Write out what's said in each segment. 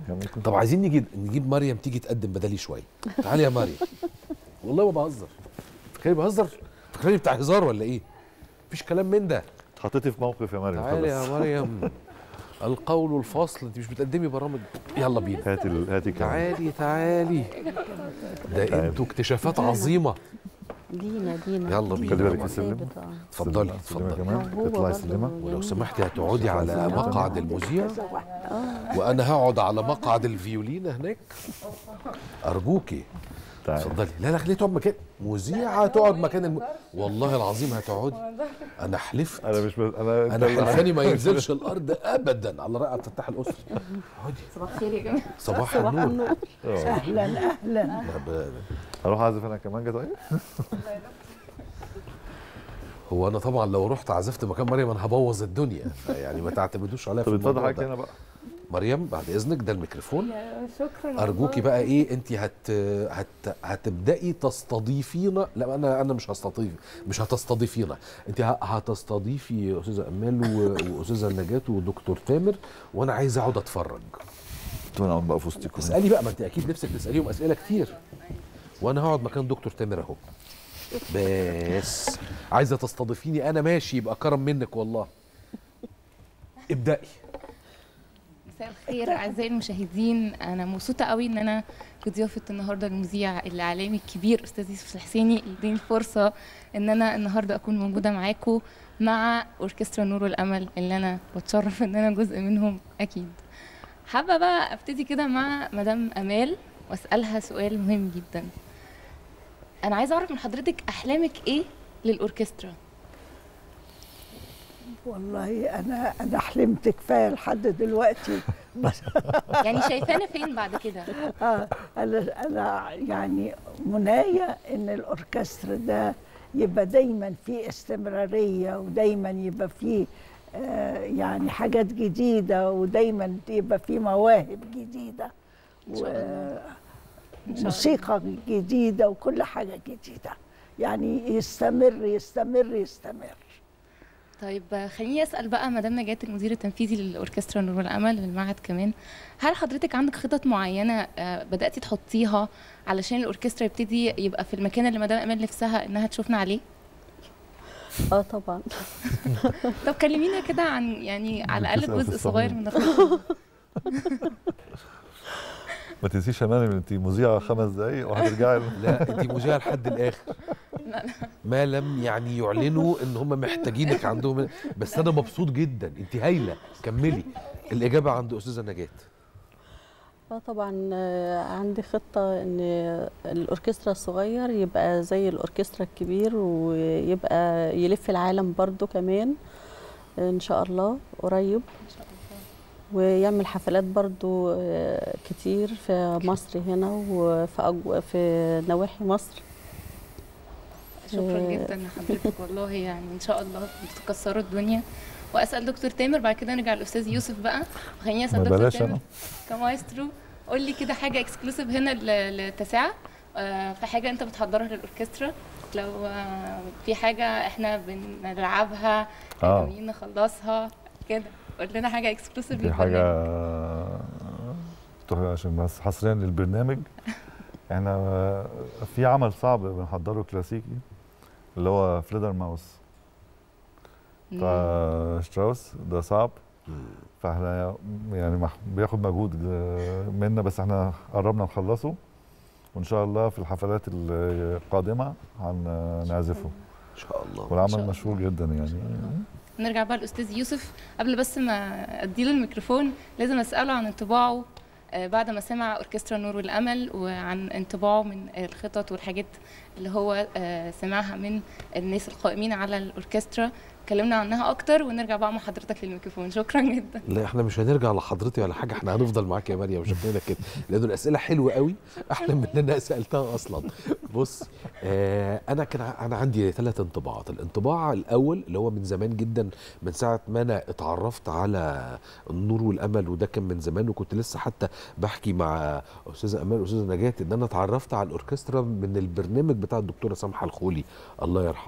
كان ممكن طب عايزين نيجي نجيب مريم تيجي تقدم بدالي شويه تعالي يا مريم والله ما بهزر فاكرني بهزر فاكرني بتاع هزار ولا ايه مفيش كلام من ده اتحطيتي في موقف يا مريم تعالي خلاص يا مريم القول الفصل انت مش بتقدمي برامج يلا بينا هاتي ال- هاتي كمان تعالي تعالي ده انتوا اكتشافات عظيمه دينا دينا يلا بينا. خلي بالك طبعاً. السلم. ثابت، آه. اتفضلي سلمة اتفضلي كمان موهوبة اطلعي برضه. سلمة ولو سمحتي هتقعدي على سلمة. مقعد المذيع وانا هقعد على مقعد الفيولين هناك ارجوكي تعالي اتفضلي لا لا خليها تقعد مكان مذيعه تقعد مكان الم... والله العظيم هتقعدي انا حلفت انا مش بس انا انا حلفاني ما ينزلش الارض ابدا على رأي عبد الفتاح الاسري اقعدي صباح الخير يا جماعه صباح النور آه. اهلا اهلا لا، ب- اروح اعزف انا كمان طيب هو انا طبعا لو رحت عزفت مكان مريم انا هبوظ الدنيا يعني ما تعتمدوش عليا في طب اتفضل الموضوع حضرتك ده هنا بقى مريم بعد اذنك ده الميكروفون شكرا ارجوكي بقى ايه انت هت هت هتبداي تستضيفينا لا انا انا مش هستضيف مش هتستضيفينا انت ه- هتستضيفي استاذه امال و- واستاذه نجاة ودكتور تامر وانا عايز اقعد اتفرج انتوا انا بقى في وسطكم هنا. اسالي بقى ما انت اكيد نفسك تساليهم اسئله كتير وانا هقعد مكان دكتور تامر اهو بس عايزه تستضيفيني انا ماشي يبقى كرم منك والله ابدأي مساء الخير اعزائي المشاهدين انا مبسوطه قوي ان انا في ضيافه النهارده المذيع الاعلامي الكبير استاذ يوسف الحسيني اللي اداني الفرصه ان انا النهارده اكون موجوده معاكم مع اوركسترا نور والامل اللي انا بتشرف ان انا جزء منهم اكيد حابه بقى ابتدي كده مع مدام امال واسالها سؤال مهم جدا انا عايزه اعرف من حضرتك احلامك ايه للاوركسترا والله انا انا حلمت كفايه لحد دلوقتي بس يعني شايفانا فين بعد كده آه انا انا يعني منايا ان الاوركسترا ده يبقى دايما فيه استمراريه ودايما يبقى فيه آه يعني حاجات جديده ودايما يبقى فيه مواهب جديده وموسيقى جديده وكل حاجه جديده يعني يستمر يستمر يستمر طيب خليني اسال بقى مدام نجاة المدير التنفيذي للاوركسترا نور الامل للمعهد كمان هل حضرتك عندك خطط معينه آه، بداتي تحطيها علشان الاوركسترا يبتدي يبقى في المكان اللي مدام امال نفسها انها تشوفنا عليه اه طبعا طب كلمينا كده عن يعني على الاقل بتسأل في جزء صغير الصميم. من الخطه ما تنسيش يا مريم انت مذيعه خمس دقايق وهترجعي لا انت مذيعه لحد الاخر لا، لا. ما لم يعني يعلنوا ان هم محتاجينك عندهم بس انا مبسوط جدا انت هايله كملي الاجابه عند استاذه نجاة اه طبعا آه، عندي خطة ان الاوركسترا الصغير يبقى زي الاوركسترا الكبير ويبقى يلف العالم برضو كمان ان شاء الله قريب ويعمل حفلات برضو آه، كتير في مصر هنا وفي أجو... في نواحي مصر شكرا آه. جدا لحضرتك والله يعني ان شاء الله تكسروا الدنيا واسال دكتور تامر بعد كده نرجع للاستاذ يوسف بقى خليني اسال ما دكتور بلاش تامر أنا. كمايسترو قول لي كده حاجه اكسكلوسيف هنا ل- للتسعه آه، في حاجه انت بتحضرها للاوركسترا لو آه، في حاجه احنا بنلعبها آه. ناويين نخلصها كده قول لنا حاجه اكسكلوسيف دي حاجه تروح عشان بس حصريا للبرنامج احنا في عمل صعب بنحضره كلاسيكي اللي هو فليدر ماوس بتاع شتراوس ده صعب فاحنا يعني مح- بياخد مجهود منا بس احنا قربنا نخلصه وان شاء الله في الحفلات القادمه هنعزفه ان شاء الله إن شاء والعمل الله. مشهور جدا يعني نرجع بقى للاستاذ يوسف قبل بس ما اديله الميكروفون لازم اساله عن انطباعه آه، بعد ما سمع اوركسترا نور والامل وعن انطباعه من الخطط والحاجات اللي هو آه، سمعها من الناس القائمين على الاوركسترا كلمنا عنها اكتر ونرجع بقى مع حضرتك للميكروفون شكرا جدا لا احنا مش هنرجع لحضرتك ولا حاجه احنا هنفضل معاك يا مريم شكلنا كده لان الاسئله حلوه قوي احلى من اللي انا سالتها اصلا بص آه انا كان ع- انا عندي ثلاث انطباعات الانطباع الاول اللي هو من زمان جدا من ساعه ما انا اتعرفت على النور والامل وده كان من زمان وكنت لسه حتى بحكي مع استاذه امال واستاذه نجاة ان انا اتعرفت على الاوركسترا من البرنامج بتاع الدكتوره سامحه الخولي الله يرحمها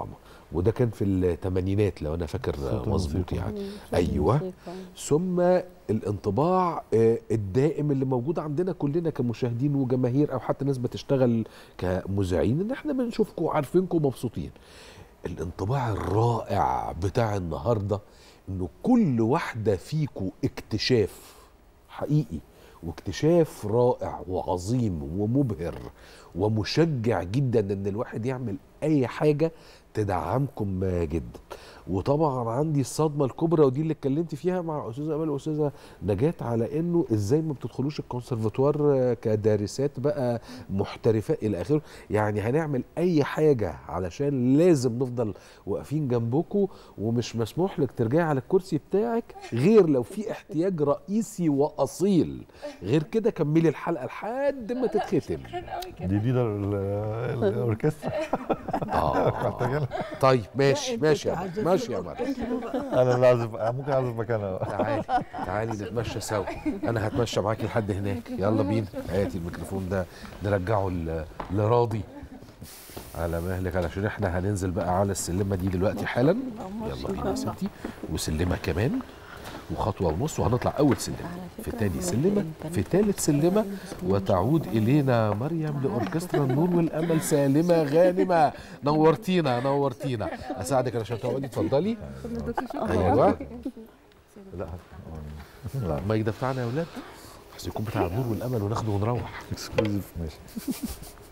وده كان في الثمانينات لو انا فاكر صوت مظبوط الموسيقى. يعني مم. أيوة. الموسيقى. ثم الانطباع آه، الدائم اللي موجود عندنا كلنا كمشاهدين وجماهير او حتى ناس بتشتغل كمذيعين ان احنا بنشوفكم وعارفينكم مبسوطين الانطباع الرائع بتاع النهارده انه كل واحده فيكم اكتشاف حقيقي واكتشاف رائع وعظيم ومبهر ومشجع جدا ان الواحد يعمل اي حاجه تدعمكم جدا وطبعا عندي الصدمه الكبرى ودي اللي اتكلمت فيها مع استاذه امال واستاذه نجاه على انه ازاي ما بتدخلوش الكونسرفتوار كدارسات بقى محترفات الى اخره يعني هنعمل اي حاجه علشان لازم نفضل واقفين جنبكم ومش مسموح لك ترجعي على الكرسي بتاعك غير لو في احتياج رئيسي واصيل غير كده كملي الحلقه لحد ما تتختم دي دي ال- الاوركسترا اه محتاجين طيب ماشي لا، ماشي يا انتوا مريم ماشي يا مريم تعزفوا بقى. انا اللي اعزف ممكن اعزف مكانها تعالي تعالي نتمشى سوا انا هتمشى معاكي لحد هناك يلا بينا هاتي الميكروفون ده نرجعه ل- لراضي على مهلك علشان احنا هننزل بقى على السلمه دي دلوقتي حالا يلا بينا يا ستي وسلمه كمان وخطوه ونص وهنطلع اول سلمه على في فكرة تاني هو سلمه البنات في تالت سلمه وتعود الينا مريم لاوركسترا النور والامل سالمه غانمه نورتينا نورتينا اساعدك علشان تقعدي اتفضلي ايوه لا لا المايك ده بتاعنا يا اولاد بس يكون بتاع النور والامل وناخده ونروح اكسكلوزيف ماشي